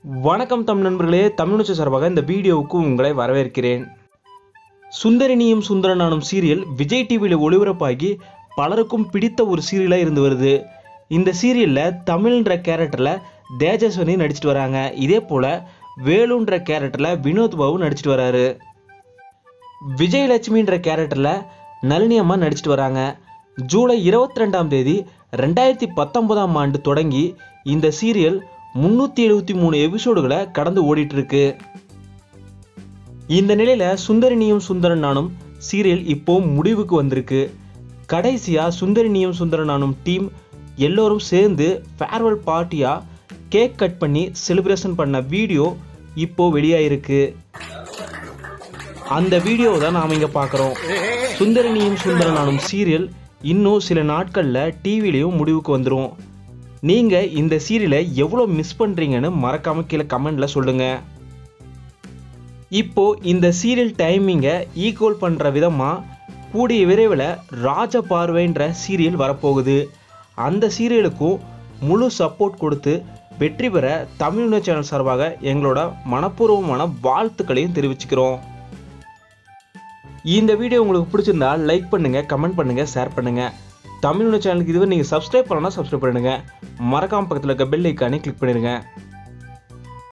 வணக்கம் தமிழ் நண்பர்களே தமிழ்நூச்சு சார்பாக இந்த வீடியோவுக்கு உங்களை வரவேற்கிறேன் சுந்தரினியும் சுந்தரனானும் சீரியல் விஜய் டிவியில் ஒளிபரப்பாகி பலருக்கும் பிடித்த ஒரு சீரியலாக இருந்து வருது இந்த சீரியலில் தமிழ்ன்ற கேரக்டரில் தேஜஸ்வனி நடிச்சிட்டு வராங்க இதே போல் வேலுன்ற கேரக்டரில் வினோத் பாபு நடிச்சிட்டு வராரு விஜயலட்சுமின்ற கேரக்டரில் நளினி அம்மா நடிச்சிட்டு வராங்க ஜூலை இருபத்தி ரெண்டாம் தேதி ரெண்டாயிரத்தி பத்தொன்பதாம் ஆண்டு தொடங்கி இந்த சீரியல் முந்நூற்றி எழுபத்தி மூணு எபிசோடுகளை கடந்து ஓடிட்டு இருக்கு இந்த நிலையில சுந்தரினியும் சுந்தரனானும் சீரியல் இப்போ முடிவுக்கு வந்திருக்கு கடைசியா சுந்தரினியும் சுந்தரனானும் டீம் எல்லோரும் சேர்ந்து ஃபேர்வெல் பார்ட்டியா கேக் கட் பண்ணி செலிப்ரேஷன் பண்ண வீடியோ இப்போ வெளியாயிருக்கு அந்த வீடியோவை தான் நாம் இங்கே பார்க்குறோம் சுந்தரனியும் சுந்தரனானும் சீரியல் இன்னும் சில நாட்களில் டிவிலையும் முடிவுக்கு வந்துடும் நீங்கள் இந்த சீரியலை எவ்வளோ மிஸ் பண்ணுறீங்கன்னு மறக்காம கீழே கமெண்டில் சொல்லுங்கள் இப்போ இந்த சீரியல் டைமிங்கை ஈக்குவல் பண்ணுற விதமாக கூடிய விரைவில் ராஜ பார்வைன்ற சீரியல் வரப்போகுது அந்த சீரியலுக்கும் முழு சப்போர்ட் கொடுத்து வெற்றி பெற தமிழ்நூ சேனல் சார்பாக எங்களோட மனப்பூர்வமான வாழ்த்துக்களையும் தெரிவிச்சுக்கிறோம் இந்த வீடியோ உங்களுக்கு பிடிச்சிருந்தா லைக் பண்ணுங்க கமெண்ட் பண்ணுங்க ஷேர் பண்ணுங்க தமிழ்நூ சேனலுக்கு இதுவரை நீங்கள் சப்ஸ்கிரைப் பண்ணலாம் சப்ஸ்கிரைப் பண்ணுங்க மறக்காம பக்கத்தில் இருக்க பெல் ஐக்கானே கிளிக் பண்ணிடுங்க